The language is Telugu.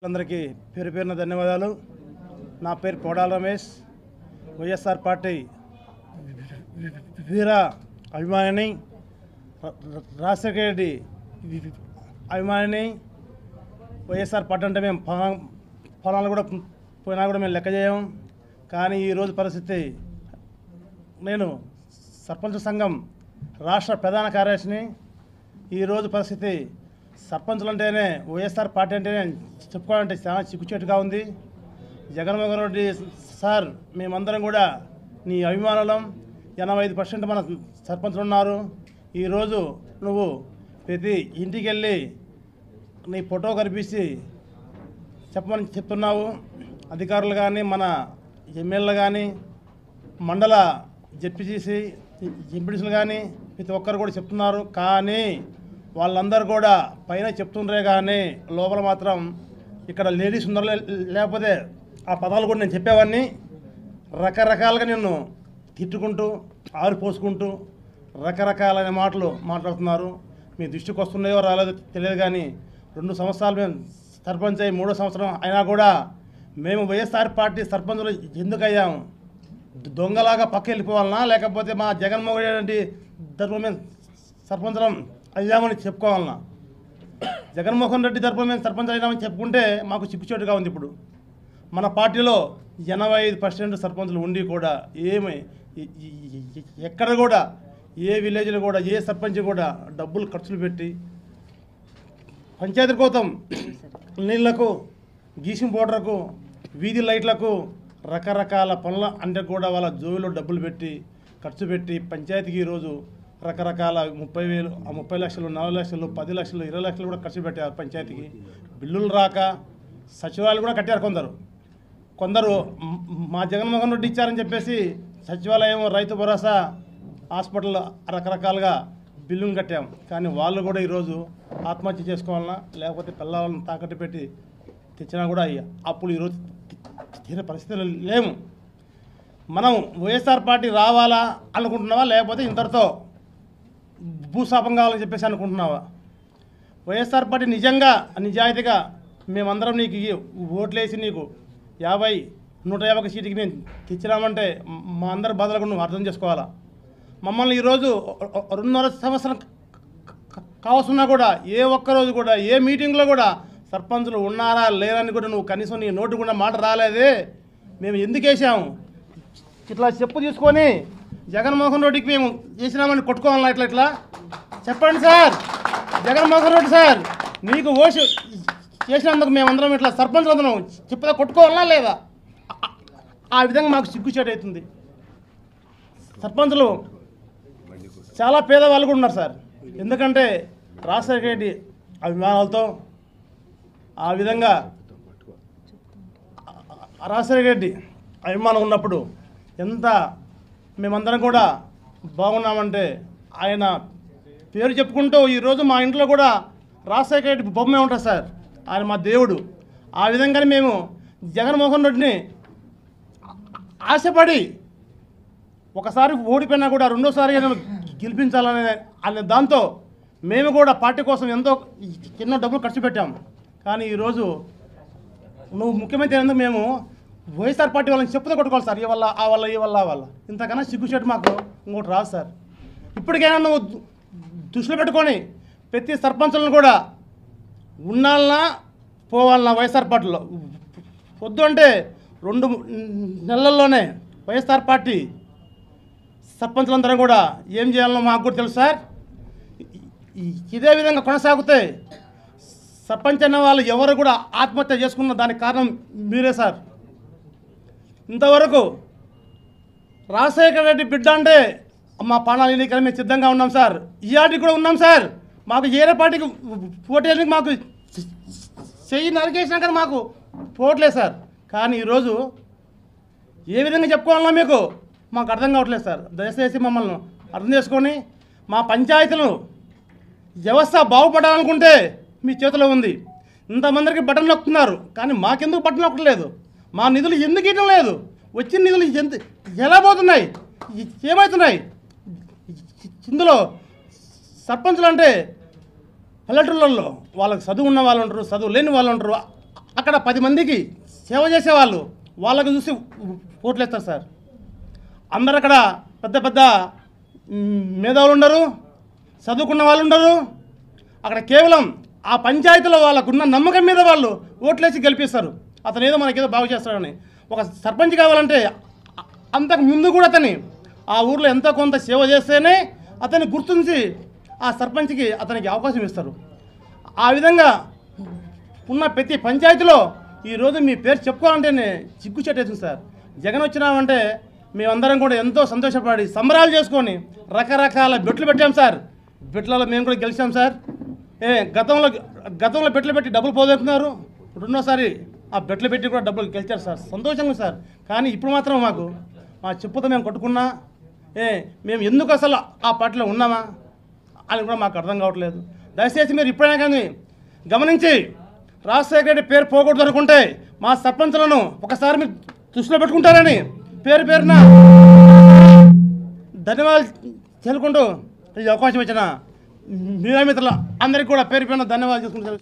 అందరికీ పేరు పేరున ధన్యవాదాలు నా పేరు కోడాల రమేష్ వైఎస్ఆర్ పార్టీ వీర అభిమానిని ర- ర- రాజశేఖర రెడ్డి అభిమానిని వైఎస్ఆర్ పార్టీ అంటే మేము పొలం పొలాలు కూడా పోయినా కూడా మేము లెక్క చేయం కానీ ఈరోజు పరిస్థితి నేను సర్పంచ్ సంఘం రాష్ట్ర ప్రధాన కార్యదర్శిని ఈరోజు పరిస్థితి సర్పంచులు అంటేనే వైఎస్ఆర్ పార్టీ అంటేనే చెప్పుకోవాలంటే చాలా చిక్కుచేటుగా ఉంది జగన్మోహన్ రెడ్డి సార్ మేమందరం కూడా నీ అభిమానులం ఎనభై ఐదు పర్సెంట్ మన సర్పంచులు ఉన్నారు ఈరోజు నువ్వు ప్రతి ఇంటికి వెళ్ళి నీ ఫోటో కనిపించి చెప్పమని చెప్తున్నావు అధికారులు కానీ మన ఎమ్మెల్యేలు కానీ మండల జడ్పీసీ ఎంపీడీసీలు కానీ ప్రతి ఒక్కరు కూడా చెప్తున్నారు కానీ వాళ్ళందరూ కూడా పైన చెప్తుండ్రే కానీ లోపల మాత్రం ఇక్కడ లేడీస్ ఉన్నారు లే- లేకపోతే ఆ పదాలు కూడా నేను చెప్పేవాడిని రకరకాలుగా నిన్ను తిట్టుకుంటూ ఆరిపోసుకుంటూ రకరకాలైన మాటలు మాట్లాడుతున్నారు మీ దృష్టికి వస్తున్నాయో రాలేదో తెలియదు కానీ రెండు సంవత్సరాలు మేము సర్పంచ్ అయ్యి మూడో సంవత్సరం అయినా కూడా మేము వైఎస్ఆర్ పార్టీ సర్పంచులు ఎందుకు అయ్యాము దొంగలాగా పక్క వెళ్ళిపోవాలనా లేకపోతే మా జగన్మోహన్ రెడ్డి తరపున మేము సర్పంచం అయ్యామని చెప్పుకోవాలనా జగన్మోహన్ రెడ్డి తరపున మేము సర్పంచ్ అయినామని చెప్పుకుంటే మాకు చిక్కుచోటుగా ఉంది ఇప్పుడు మన పార్టీలో ఎనభై ఐదు పర్సెంట్ సర్పంచులు ఉండి కూడా ఏమి ఎ- ఎ- ఎక్కడ కూడా ఏ విలేజ్లో కూడా ఏ సర్పంచ్ కూడా డబ్బులు ఖర్చులు పెట్టి పంచాయతీ కోసం నీళ్లకు గీసిన పౌడర్కు వీధి లైట్లకు రకరకాల పనుల అంటే కూడా వాళ్ళ జోబిలో డబ్బులు పెట్టి ఖర్చు పెట్టి పంచాయతీకి ఈరోజు రకరకాల ముప్పై వేలు ఆ ముప్పై లక్షలు నలభై లక్షలు పది లక్షలు ఇరవై లక్షలు కూడా ఖర్చు పెట్టారు పంచాయతీకి బిల్లులు రాక సచివాలయాలు కూడా కట్టారు కొందరు కొందరు మ్- మా జగన్మోహన్ రెడ్డి ఇచ్చారని చెప్పేసి సచివాలయం రైతు భరోసా హాస్పిటల్ రకరకాలుగా బిల్లులు కట్టాం కానీ వాళ్ళు కూడా ఈరోజు ఆత్మహత్య చేసుకోవాలన్నా లేకపోతే పిల్లలను తాకట్టు పెట్టి తెచ్చినా కూడా అయ్యా అప్పుడు ఈరోజు తీరే పరిస్థితులు లేము మనం వైఎస్ఆర్ పార్టీ రావాలా అనుకుంటున్నావా లేకపోతే ఇంతటితో భూస్థాపం కావాలని చెప్పేసి అనుకుంటున్నావా వైఎస్ఆర్ పార్టీ నిజంగా నిజాయితీగా మేమందరం నీకు ఈ ఓట్లేసి నీకు యాభై నూట యాభై సీటుకి మేము తెచ్చినామంటే మా అందరి బాధలు కూడా నువ్వు అర్థం చేసుకోవాలా మమ్మల్ని ఈరోజు రెండున్నర సంవత్సరం కావస్తున్నా కూడా ఏ ఒక్కరోజు కూడా ఏ మీటింగ్లో కూడా సర్పంచులు ఉన్నారా లేరని కూడా నువ్వు కనీసం నీ నోటు కూడా మాట రాలేదే మేము ఎందుకు వేసాము ఇట్లా చెప్పు తీసుకొని జగన్మోహన్ రెడ్డికి మేము చేసినామని కొట్టుకోవాలా ఇట్లా ఇట్లా చెప్పండి సార్ జగన్మోహన్ రెడ్డి సార్ నీకు ఓషు చేసినందుకు మేమందరం ఇట్లా సర్పంచ్ అందరం చెప్పుదా కొట్టుకోవాలా లేదా ఆ- ఆ విధంగా మాకు సిగ్గుచేటు అవుతుంది సర్పంచులు చాలా పేదవాళ్ళు కూడా ఉన్నారు సార్ ఎందుకంటే రాజశేఖర రెడ్డి అభిమానాలతో ఆ విధంగా రాజశేఖర రెడ్డి అభిమానం ఉన్నప్పుడు ఎంత మేమందరం కూడా బాగున్నామంటే ఆయన పేరు చెప్పుకుంటూ ఈరోజు మా ఇంట్లో కూడా రాజశేఖర రెడ్డి బొమ్మే ఉంటుంది సార్ ఆయన మా దేవుడు ఆ విధంగానే మేము జగన్మోహన్ రెడ్డిని ఆశపడి ఒకసారి ఓడిపోయినా కూడా రెండోసారి నేను గెలిపించాలనే అనే దాంతో మేము కూడా పార్టీ కోసం ఎంతో ఎన్నో డబ్బులు ఖర్చు పెట్టాం కానీ ఈరోజు నువ్వు ముఖ్యమంత్రి అయినందుకు మేము వైఎస్ఆర్ పార్టీ వాళ్ళని చెప్పుతో కొట్టుకోవాలి సార్ ఈ వల్ల ఆ వల్ల ఈ వల్ల ఆ వల్ల ఇంతకన్నా సిగ్గుచేటు మాకు ఇంకోటి రాదు సార్ ఇప్పటికైనా నువ్వు దు- దృష్టిలో పెట్టుకొని ప్రతి సర్పంచులను కూడా ఉండాలన్నా పోవాలన్నా వైఎస్ఆర్ పార్టీలో వద్దు అంటే రెండు నెలల్లోనే వైఎస్ఆర్ పార్టీ సర్పంచులందరం కూడా ఏం చేయాలనో మాకు కూడా తెలుసు సార్ ఈ- ఇదే విధంగా కొనసాగితే సర్పంచ్ అనే వాళ్ళు ఎవరు కూడా ఆత్మహత్య చేసుకున్న దానికి కారణం మీరే సార్ ఇంతవరకు రాజశేఖర రెడ్డి బిడ్డ అంటే మా పానాలు ఎన్నికలు మేము సిద్ధంగా ఉన్నాం సార్ ఈఆర్టీ కూడా ఉన్నాం సార్ మాకు ఏరే పార్టీకి పోటీ మాకు చెయ్యి నరికేసినా కానీ మాకు పోవట్లేదు సార్ కానీ ఈరోజు ఏ విధంగా చెప్పుకోవాలన్నా మీకు మాకు అర్థం కావట్లేదు సార్ దయచేసి మమ్మల్ని అర్థం చేసుకొని మా పంచాయతీలను వ్యవస్థ బాగుపడాలనుకుంటే మీ చేతిలో ఉంది ఇంతమందికి బటన్ నొక్కుతున్నారు కానీ మాకెందుకు బటన్ నొక్కట్లేదు మా నిధులు ఎందుకు ఇవ్వడం లేదు వచ్చిన నిధులు ఎంత ఎలా పోతున్నాయి ఇ- ఏమవుతున్నాయి ఇందులో సర్పంచులు అంటే పల్లెటూళ్ళల్లో వాళ్ళకి చదువు ఉన్న వాళ్ళు ఉంటారు చదువు లేని వాళ్ళు ఉంటారు అక్కడ పది మందికి సేవ చేసేవాళ్ళు వాళ్ళకు చూసి ఓట్లు వేస్తారు సార్ అందరు అక్కడ పెద్ద పెద్ద మ్, మేధావులు ఉండరు చదువుకున్న వాళ్ళు ఉండరు అక్కడ కేవలం ఆ పంచాయతీలో వాళ్ళకున్న నమ్మకం మీద వాళ్ళు ఓట్లేసి గెలిపిస్తారు అతను ఏదో మనకేదో బాగు చేస్తాడని ఒక సర్పంచ్ కావాలంటే అ- అంతకు ముందు కూడా అతని ఆ ఊర్లో ఎంతో కొంత సేవ చేస్తేనే అతన్ని గుర్తించి ఆ సర్పంచ్కి అతనికి అవకాశం ఇస్తారు ఆ విధంగా ఉన్న ప్రతి పంచాయతీలో ఈరోజు మీ పేరు చెప్పుకోవాలంటేనే చిగ్గు చెట్టేసింది సార్ జగన్ వచ్చినామంటే మేమందరం కూడా ఎంతో సంతోషపడి సంబరాలు చేసుకొని రకరకాల బెట్లు పెట్టాం సార్ బెట్లలో మేము కూడా గెలిచాం సార్ ఏ గతంలో గతంలో బెట్లు పెట్టి డబ్బులు పోగొట్టుకున్నారు రెండోసారి ఆ బెట్లు పెట్టి కూడా డబ్బులు గెలిచారు సార్ సంతోషంగా ఉంది సార్ కానీ ఇప్పుడు మాత్రం మాకు మా చెప్పుతో మేము కొట్టుకున్నా ఏ మేము ఎందుకు అసలు ఆ పార్టీలో ఉన్నామా అని కూడా మాకు అర్థం కావట్లేదు దయచేసి మీరు ఇప్పుడైనా కానీ గమనించి రాజశేఖర రెడ్డి పేరు పోకూడదు అనుకుంటే మా సర్పంచులను ఒకసారి మీరు దృష్టిలో పెట్టుకుంటారని పేరు పేరున ధన్యవాదాలు తెలుకుంటూ ఈ అవకాశం ఇచ్చిన మీడియా మిత్రుల అందరికీ కూడా పేరు పేరున ధన్యవాదాలు చేసుకుంటారు